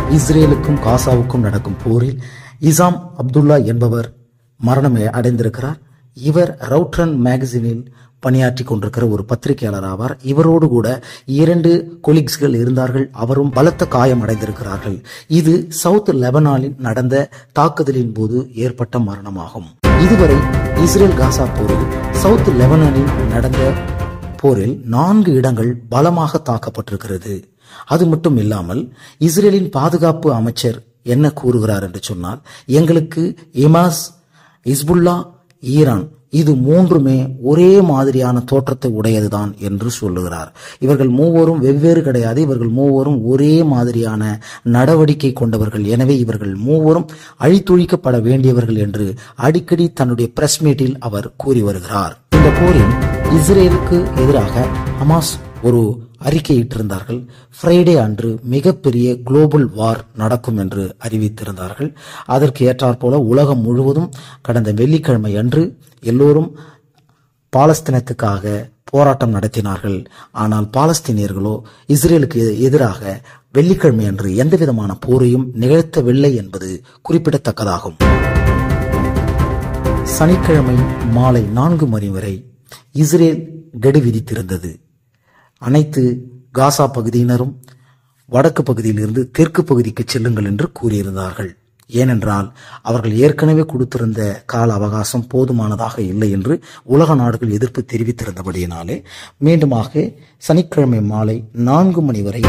இஸ்ரேலுக்கும் காசாவுக்கும் நடக்கும் போரில் இசாம் அப்துல்லா என்பவர் மரணம் அடைந்திருக்கிறார் இவர் ரவுட்ரன் மேகசினில் பணியாற்றி கொண்டிருக்கிற ஒரு பத்திரிகையாளர் ஆவார் இவரோடு கூட இரண்டு கொலீக்ஸ்கள் இருந்தார்கள் அவரும் பலத்த காயம் அடைந்திருக்கிறார்கள் இது சவுத் லெபனானில் நடந்த தாக்குதலின் போது ஏற்பட்ட மரணமாகும் இதுவரை இஸ்ரேல் காசா போரில் சவுத் லெபனானில் நடந்த போரில் நான்கு இடங்கள் பலமாக தாக்கப்பட்டிருக்கிறது அது மட்டும் இல்லாமல் இஸ்ரேலின் பாதுகாப்பு அமைச்சர் என்ன கூறுகிறார் என்று சொன்னால் எங்களுக்கு இமாஸ் இஸ்புல்லா ஈரான் இது மூன்றுமே ஒரே மாதிரியான தோற்றத்தை உடையதுதான் என்று சொல்லுகிறார் இவர்கள் மூவரும் வெவ்வேறு கிடையாது இவர்கள் மூவரும் ஒரே மாதிரியான நடவடிக்கை கொண்டவர்கள் எனவே இவர்கள் மூவரும் அழித்தொழிக்கப்பட வேண்டியவர்கள் என்று அடிக்கடி தன்னுடைய பிரஸ் மீட்டில் அவர் கூறி வருகிறார் இந்த போரில் இஸ்ரேலுக்கு எதிராக ஹமாஸ் ஒரு அறிக்கையிட்டிருந்தார்கள் ஃப்ரைடே அன்று மிகப்பெரிய குளோபல் வார் நடக்கும் என்று அறிவித்திருந்தார்கள் அதற்கு ஏற்றாற்போல உலகம் முழுவதும் கடந்த வெள்ளிக்கிழமை அன்று எல்லோரும் பாலஸ்தீனத்துக்காக போராட்டம் நடத்தினார்கள் ஆனால் பாலஸ்தீனியர்களோ இஸ்ரேலுக்கு எதிராக வெள்ளிக்கிழமை அன்று எந்த விதமான போரையும் நிகழ்த்தவில்லை என்பது குறிப்பிடத்தக்கதாகும் சனிக்கிழமை மாலை நான்கு மணி வரை இஸ்ரேல் கெடு விதித்திருந்தது அனைத்து காசா பகுதியினரும் வடக்கு பகுதியிலிருந்து தெற்கு பகுதிக்கு செல்லுங்கள் என்று கூறியிருந்தார்கள் ஏனென்றால் அவர்கள் ஏற்கனவே கொடுத்திருந்த கால அவகாசம் போதுமானதாக இல்லை என்று உலக நாடுகள் எதிர்ப்பு தெரிவித்திருந்தபடியினாலே மீண்டுமாக சனிக்கிழமை மாலை நான்கு மணி வரை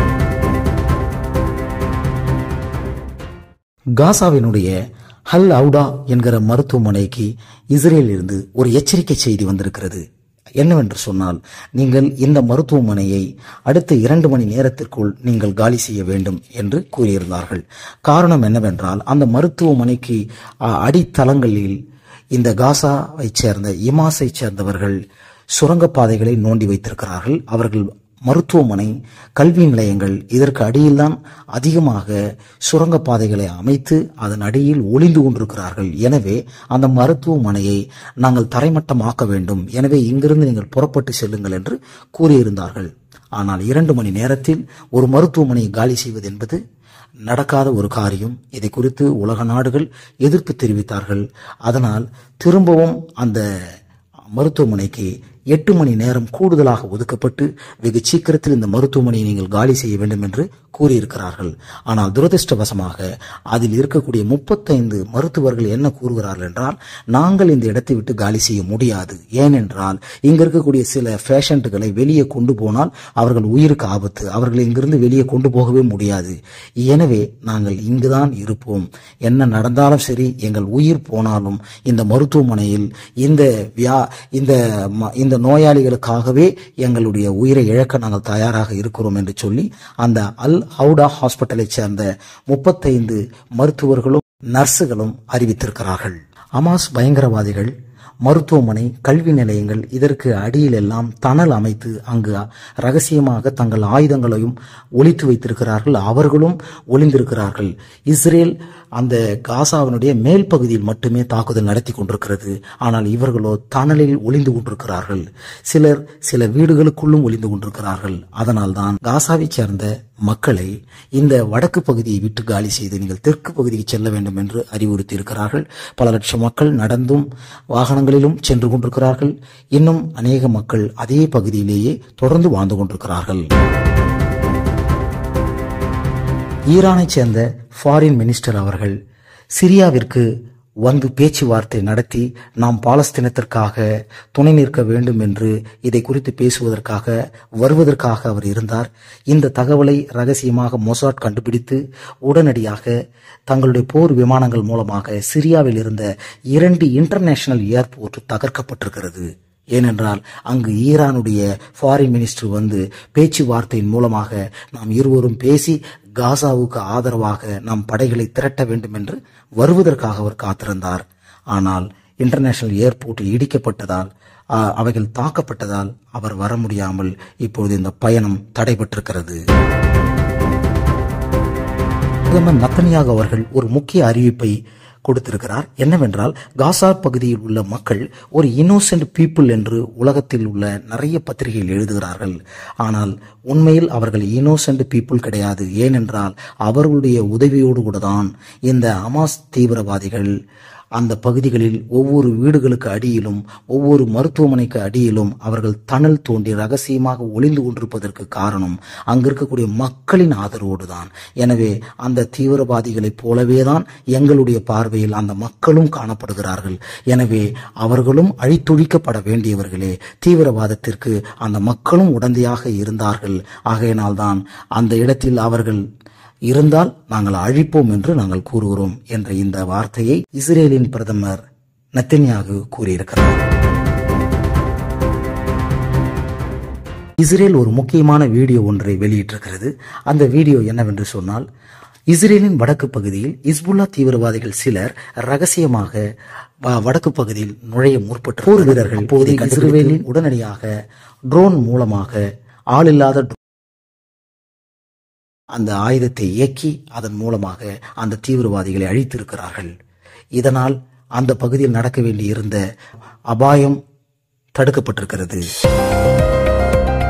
காசாவினுடைய ஹல் அவுடா என்கிற மருத்துவமனைக்கு இஸ்ரேலில் இருந்து ஒரு எச்சரிக்கை செய்தி வந்திருக்கிறது என்னவென்று சொன்னால் நீங்கள் இந்த மருத்துவமனையை அடுத்த இரண்டு மணி நேரத்திற்குள் நீங்கள் காலி செய்ய வேண்டும் என்று கூறியிருந்தார்கள் காரணம் என்னவென்றால் அந்த மருத்துவமனைக்கு அடித்தளங்களில் இந்த காசாவை சேர்ந்த இமாஸை சேர்ந்தவர்கள் சுரங்கப்பாதைகளை நோண்டி வைத்திருக்கிறார்கள் அவர்கள் மருத்துவமனை கல்வி நிலையங்கள் இதற்கு அடியில்தான் அதிகமாக சுரங்கப்பாதைகளை அமைத்து அதன் அடியில் ஒளிந்து கொண்டிருக்கிறார்கள் எனவே அந்த மருத்துவமனையை நாங்கள் தரைமட்டமாக்க வேண்டும் எனவே இங்கிருந்து நீங்கள் புறப்பட்டு செல்லுங்கள் என்று கூறியிருந்தார்கள் ஆனால் இரண்டு மணி நேரத்தில் ஒரு மருத்துவமனையை காலி செய்வது என்பது நடக்காத ஒரு காரியம் இதை குறித்து உலக நாடுகள் எதிர்ப்பு தெரிவித்தார்கள் அதனால் திரும்பவும் அந்த மருத்துவமனைக்கு எட்டு மணி நேரம் கூடுதலாக ஒதுக்கப்பட்டு வெகு சீக்கிரத்தில் இந்த மருத்துவமனையை நீங்கள் காலி செய்ய வேண்டும் என்று கூறியிருக்கிறார்கள் ஆனால் துரதிருஷ்டவசமாக அதில் இருக்கக்கூடிய முப்பத்தைந்து மருத்துவர்கள் என்ன கூறுகிறார்கள் என்றால் நாங்கள் இந்த இடத்தை விட்டு காலி செய்ய முடியாது ஏனென்றால் இங்க இருக்கக்கூடிய சில பேஷண்ட்டுகளை வெளியே கொண்டு போனால் அவர்கள் உயிருக்கு ஆபத்து அவர்களை இங்கிருந்து வெளியே கொண்டு போகவே முடியாது எனவே நாங்கள் இங்குதான் இருப்போம் என்ன நடந்தாலும் சரி எங்கள் உயிர் போனாலும் இந்த மருத்துவமனையில் இந்த வியா இந்த இந்த நோயாளிகளுக்காகவே எங்களுடைய உயிரை இழக்க நாங்கள் தயாராக இருக்கிறோம் என்று சொல்லி அந்த அல் ஹவுடா ஹாஸ்பிட்டலை சேர்ந்த முப்பத்தைந்து மருத்துவர்களும் நர்ஸுகளும் அறிவித்திருக்கிறார்கள் அமாஸ் பயங்கரவாதிகள் மருத்துவமனை கல்வி நிலையங்கள் இதற்கு அடியில் எல்லாம் தணல் அமைத்து அங்கு ரகசியமாக தங்கள் ஆயுதங்களையும் ஒழித்து வைத்திருக்கிறார்கள் அவர்களும் ஒளிந்திருக்கிறார்கள் இஸ்ரேல் அந்த காசாவினுடைய மேல் பகுதியில் மட்டுமே தாக்குதல் நடத்தி கொண்டிருக்கிறது ஆனால் இவர்களோ தணலில் ஒளிந்து கொண்டிருக்கிறார்கள் சிலர் சில வீடுகளுக்குள்ளும் ஒளிந்து கொண்டிருக்கிறார்கள் அதனால்தான் காசாவை சேர்ந்த மக்களை இந்த வடக்கு பகுதியை விட்டு காலி செய்து நீங்கள் தெற்கு பகுதிக்கு செல்ல வேண்டும் என்று அறிவுறுத்தி இருக்கிறார்கள் பல லட்சம் மக்கள் நடந்தும் வாகனங்களிலும் சென்று கொண்டிருக்கிறார்கள் இன்னும் அநேக மக்கள் அதே பகுதியிலேயே தொடர்ந்து வாழ்ந்து கொண்டிருக்கிறார்கள் ஈரானைச் சேர்ந்த ஃபாரின் மினிஸ்டர் அவர்கள் சிரியாவிற்கு வந்து பேச்சுவார்த்தை நடத்தி நாம் பாலஸ்தீனத்திற்காக துணை நிற்க வேண்டும் என்று இதை குறித்து பேசுவதற்காக வருவதற்காக அவர் இருந்தார் இந்த தகவலை ரகசியமாக மொசாட் கண்டுபிடித்து உடனடியாக தங்களுடைய போர் விமானங்கள் மூலமாக சிரியாவில் இருந்த இரண்டு இன்டர்நேஷனல் ஏர்போர்ட் தகர்க்கப்பட்டிருக்கிறது ஏனென்றால் அங்கு ஈரானுடைய ஃபாரின் மினிஸ்டர் வந்து பேச்சுவார்த்தையின் மூலமாக நாம் இருவரும் பேசி காசாவுக்கு ஆதரவாக நாம் படைகளை திரட்ட வேண்டும் என்று வருவதற்காக அவர் காத்திருந்தார் ஆனால் இன்டர்நேஷனல் ஏர்போர்ட்டில் இடிக்கப்பட்டதால் அவைகள் தாக்கப்பட்டதால் அவர் வர முடியாமல் இப்பொழுது இந்த பயணம் தடைபட்டிருக்கிறது பிரதமர் நத்தனியாக அவர்கள் ஒரு முக்கிய அறிவிப்பை கொடுத்திருக்கிறார் என்னவென்றால் காசா பகுதியில் உள்ள மக்கள் ஒரு இன்னோசென்ட் பீப்புள் என்று உலகத்தில் உள்ள நிறைய பத்திரிகைகள் எழுதுகிறார்கள் ஆனால் உண்மையில் அவர்கள் இன்னோசென்ட் பீப்புள் கிடையாது ஏனென்றால் அவர்களுடைய உதவியோடு கூட தான் இந்த அமாஸ் தீவிரவாதிகள் அந்த பகுதிகளில் ஒவ்வொரு வீடுகளுக்கு அடியிலும் ஒவ்வொரு மருத்துவமனைக்கு அடியிலும் அவர்கள் தணல் தோண்டி ரகசியமாக ஒளிந்து கொண்டிருப்பதற்கு காரணம் அங்கு இருக்கக்கூடிய மக்களின் ஆதரவோடு தான் எனவே அந்த தீவிரவாதிகளைப் போலவே தான் எங்களுடைய பார்வையில் அந்த மக்களும் காணப்படுகிறார்கள் எனவே அவர்களும் அழித்தொழிக்கப்பட வேண்டியவர்களே தீவிரவாதத்திற்கு அந்த மக்களும் உடந்தையாக இருந்தார்கள் ஆகையினால்தான் அந்த இடத்தில் அவர்கள் இருந்தால் நாங்கள் அழிப்போம் என்று நாங்கள் கூறுகிறோம் என்ற இந்த வார்த்தையை இஸ்ரேலின் பிரதமர் நெத்தன்யாகு கூறியிருக்கிறார் இஸ்ரேல் ஒரு முக்கியமான வீடியோ ஒன்றை வெளியிட்டிருக்கிறது அந்த வீடியோ என்னவென்று சொன்னால் இஸ்ரேலின் வடக்கு பகுதியில் இஸ்புல்லா தீவிரவாதிகள் சிலர் ரகசியமாக வ- வடக்கு பகுதியில் நுழைய முற்பட்டு போர் வீரர்கள் இப்போது இஸ்ரேலின் உடனடியாக ட்ரோன் மூலமாக ஆளில்லாத அந்த ஆயுதத்தை இயக்கி அதன் மூலமாக அந்த தீவிரவாதிகளை அழித்திருக்கிறார்கள் இதனால் அந்த பகுதியில் நடக்க வேண்டியிருந்த அபாயம் தடுக்கப்பட்டிருக்கிறது